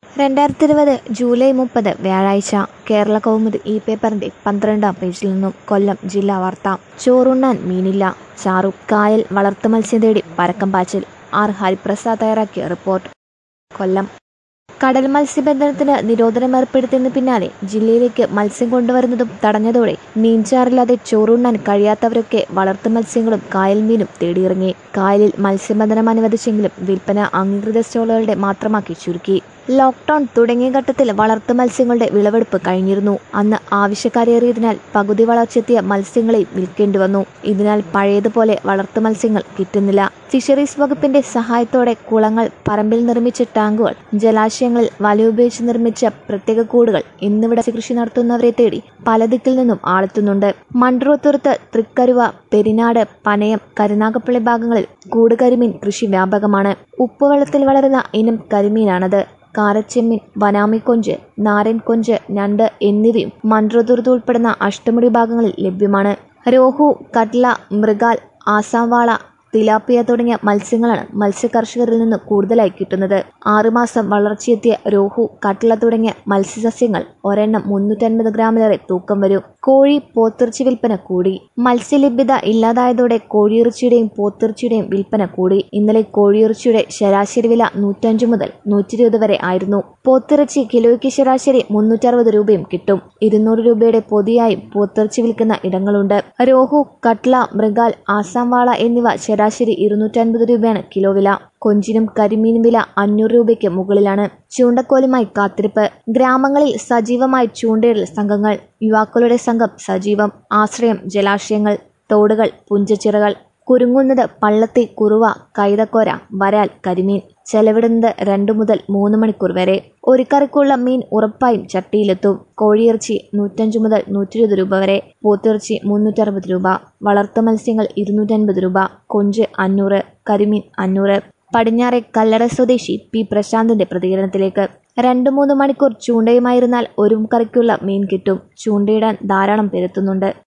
രണ്ടായിരത്തി ഇരുപത് ജൂലൈ മുപ്പത് വ്യാഴാഴ്ച കേരള കൗമുദി ഈ പേപ്പറിന്റെ പന്ത്രണ്ടാം പേജിൽ നിന്നും കൊല്ലം ജില്ലാ വാർത്ത ചോറുണ്ണാൻ മീനില്ല ചാറു കായൽ വളർത്തു മത്സ്യം തേടി പരക്കം പാച്ചിൽ ആർ ഹരിപ്രസാദ് തയ്യാറാക്കിയ റിപ്പോർട്ട് കൊല്ലം കടൽ മത്സ്യബന്ധനത്തിന് നിരോധനം ഏർപ്പെടുത്തിയതിന് പിന്നാലെ ജില്ലയിലേക്ക് മത്സ്യം കൊണ്ടുവരുന്നതും തടഞ്ഞതോടെ മീൻചാറില്ലാതെ ചോറുണ്ണാൻ കഴിയാത്തവരൊക്കെ വളർത്തു മത്സ്യങ്ങളും കായൽ മീനും തേടിയിറങ്ങി കായലിൽ മത്സ്യബന്ധനം അനുവദിച്ചെങ്കിലും വിൽപ്പന അംഗീകൃത സ്റ്റോളുകളുടെ മാത്രമാക്കി ചുരുക്കി ലോക്ക്ഡൌൺ തുടങ്ങിയ ഘട്ടത്തിൽ വളർത്തു മത്സ്യങ്ങളുടെ വിളവെടുപ്പ് കഴിഞ്ഞിരുന്നു അന്ന് ആവശ്യക്കാരേറിയതിനാൽ പകുതി വളർച്ചെത്തിയ മത്സ്യങ്ങളെ വിൽക്കേണ്ടി വന്നു ഇതിനാൽ പഴയതുപോലെ വളർത്തു മത്സ്യങ്ങൾ കിട്ടുന്നില്ല ഫിഷറീസ് വകുപ്പിന്റെ സഹായത്തോടെ കുളങ്ങൾ പറമ്പിൽ നിർമ്മിച്ച ടാങ്കുകൾ ജലാശയങ്ങളിൽ വലയുപയോഗിച്ച് നിർമ്മിച്ച പ്രത്യേക കൂടുകൾ എന്നിവിടെ കൃഷി നടത്തുന്നവരെ തേടി പല ദിക്കിൽ നിന്നും ആളെത്തുന്നുണ്ട് മൺട്രോത്തുരുത്ത് തൃക്കരുവ പെരിനാട് പനയം കരുനാഗപ്പള്ളി ഭാഗങ്ങളിൽ കൂട് കരിമീൻ കൃഷി വ്യാപകമാണ് ഉപ്പുവെള്ളത്തിൽ വളരുന്ന ഇനം കരിമീനാണത് കാരച്ചെമ്മീൻ വനാമിക്കൊഞ്ച് നാരൻ കൊഞ്ച് ഞണ്ട് എന്നിവയും മൺട്രോതുരുത്ത് ഉൾപ്പെടുന്ന അഷ്ടമുടി ഭാഗങ്ങളിൽ ലഭ്യമാണ് രോഹു കട്ല മൃഗാൽ ആസാവാള തിലാപ്പിയ തുടങ്ങിയ മത്സ്യങ്ങളാണ് മത്സ്യകർഷകരിൽ നിന്ന് കൂടുതലായി കിട്ടുന്നത് ആറുമാസം വളർച്ചയെത്തിയ രോഹു കട്ട്ള തുടങ്ങിയ മത്സ്യസസ്യങ്ങൾ ഒരെണ്ണം മുന്നൂറ്റൻപത് ഗ്രാമിലേറെ തൂക്കം വരും കോഴി പോത്തിറച്ചി വിൽപ്പന കൂടി മത്സ്യലഭ്യത ഇല്ലാതായതോടെ കോഴിയിറച്ചിയുടെയും പോത്തിറച്ചിയുടെയും വിൽപ്പന കൂടി ഇന്നലെ കോഴിയിറച്ചിയുടെ ശരാശരി വില നൂറ്റഞ്ചു മുതൽ നൂറ്റി ഇരുപത് വരെ ആയിരുന്നു പോത്തിറച്ചി കിലോയ്ക്ക് ശരാശരി മുന്നൂറ്ററുപത് രൂപയും കിട്ടും ഇരുന്നൂറ് രൂപയുടെ പൊതിയായും പോത്തിറച്ചി വിൽക്കുന്ന ഇടങ്ങളുണ്ട് രോഹു കട്ട്ള മൃഗാൽ ആസാം വാള എന്നിവ ശരാശരി ഇരുന്നൂറ്റൻപത് രൂപയാണ് കിലോ വില കൊഞ്ചിനും കരിമീനും വില അഞ്ഞൂറ് രൂപയ്ക്ക് മുകളിലാണ് ചൂണ്ടക്കോലുമായി കാത്തിരിപ്പ് ഗ്രാമങ്ങളിൽ സജീവമായി ചൂണ്ടയിടൽ സംഘങ്ങൾ യുവാക്കളുടെ സംഘം സജീവം ആശ്രയം ജലാശയങ്ങൾ തോടുകൾ പുഞ്ചച്ചിറകൾ കുരുങ്ങുന്നത് പള്ളത്തി കുറുവ കൈതക്കോര വരാൽ കരിമീൻ ചെലവിടുന്നത് രണ്ടു മുതൽ മൂന്ന് മണിക്കൂർ വരെ ഒരു കറിക്കുള്ള മീൻ ഉറപ്പായും ചട്ടിയിലെത്തും കോഴിയിറച്ചി നൂറ്റഞ്ച് മുതൽ നൂറ്റി ഇരുപത് രൂപ വരെ പോത്തിറച്ചി മുന്നൂറ്ററുപത് രൂപ വളർത്തു മത്സ്യങ്ങൾ ഇരുന്നൂറ്റൻപത് രൂപ കൊഞ്ച് അഞ്ഞൂറ് കരിമീൻ അഞ്ഞൂറ് പടിഞ്ഞാറെ കല്ലറ സ്വദേശി പി പ്രശാന്തിന്റെ പ്രതികരണത്തിലേക്ക് രണ്ടു മൂന്ന് മണിക്കൂർ ചൂണ്ടയുമായിരുന്നാൽ ഒരു കറിക്കുള്ള മീൻ കിട്ടും ചൂണ്ടയിടാൻ ധാരാളം പേരെത്തുന്നുണ്ട്